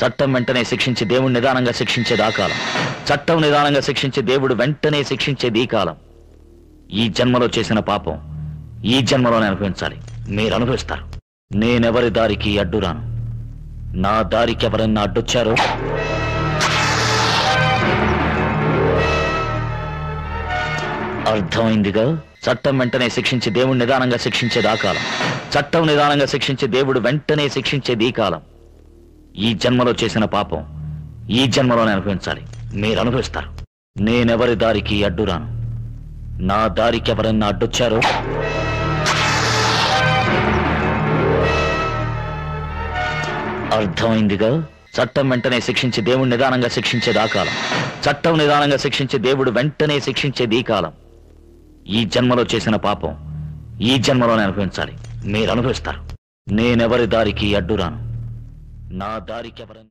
చట్టం వెంటనే శిక్షించి దేవుడు నిదానంగా శిక్షించేది ఆ కాలం చట్టం నిదానంగా శిక్షించి దేవుడు వెంటనే శిక్షించేది ఈ కాలం ఈ జన్మలో చేసిన పాపం ఈ జన్మలోనే అనుభవించాలి మీరు అనుభవిస్తారు నేనెవరి దారికి అడ్డురాను నా దారికి ఎవరన్నా అడ్డొచ్చారో అర్థమైందిగా చట్టం వెంటనే శిక్షించి దేవుడు నిదానంగా శిక్షించేది ఆ కాలం చట్టం నిదానంగా శిక్షించి దేవుడు వెంటనే శిక్షించేది ఈ కాలం ఈ జన్మలో చేసిన పాపం ఈ జన్మలోనే అనుభవించాలి మీరు అనుభవిస్తారు నేనెవరి దారికి అడ్డురాను నా దారికి ఎవరన్నా అడ్డొచ్చారో అర్థమైందిగా చట్టం వెంటనే శిక్షించి దేవుడు నిదానంగా శిక్షించేది ఆ కాలం చట్టం నిదానంగా శిక్షించి దేవుడు వెంటనే శిక్షించేది ఈ కాలం ఈ జన్మలో చేసిన పాపం ఈ జన్మలోనే అనుభవించాలి మీరు అనుభవిస్తారు నేనెవరి దారికి అడ్డురాను నా దారికి ఎవరన్నా